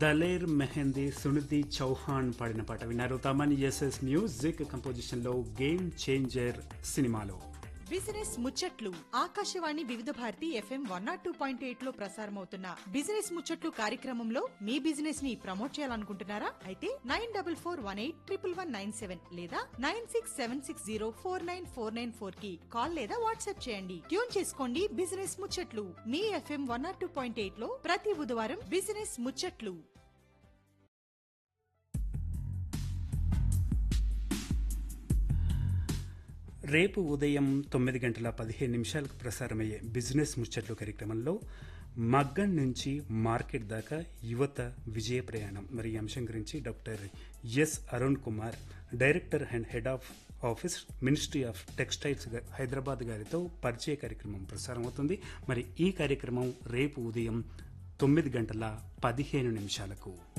దలేర్ మెహందీ సునిధి చౌహాన్ పాడిన పాట విన్నారు తమన్ ఎస్ఎస్ మ్యూజిక్ కంపోజిషన్ లో గేమ్ చేంజర్ సినిమాలో బిజినెస్ ముచ్చట్లు Akashvani Vividh Bharati FM one nought two point eight లో ప్రసారమవుతున్న బిజినెస్ ముచ్చట్లు కార్యక్రమంలో మీ బిజినెస్ ని ప్రమోట్ చేయాలనుకుంటున్నారా అయితే nine double four one eight triple one nine seven లేదా nine six seven six zero four nine four nine four కి కాల్ లేదా వాట్సాప్ చేయండి ట్యూన్ చేసుకోండి బిజినెస్ ముచ్చట్లు మీ FM one nought two point eight లో ప్రతి బుధవారం బిజినెస్ ముచ్చట్లు రేపు ఉదయం తొమ్మిది గంటల పదిహేను నిమిషాలకు ప్రసారమయ్యే బిజినెస్ ముచ్చట్లు కార్యక్రమంలో మగ్గం నుంచి మార్కెట్ దాకా యువత విజయ ప్రయాణం మరి ఈ అంశం గురించి doctor S Arun Kumar director and head of office ministry of textiles గా- హైదరాబాద్ గారితో పరిచయ కార్యక్రమం ప్రసారం అవుతుంది మరి ఈ కార్యక్రమం రేపు ఉదయం తొమ్మిది గంటల పదిహేను నిమిషాలకు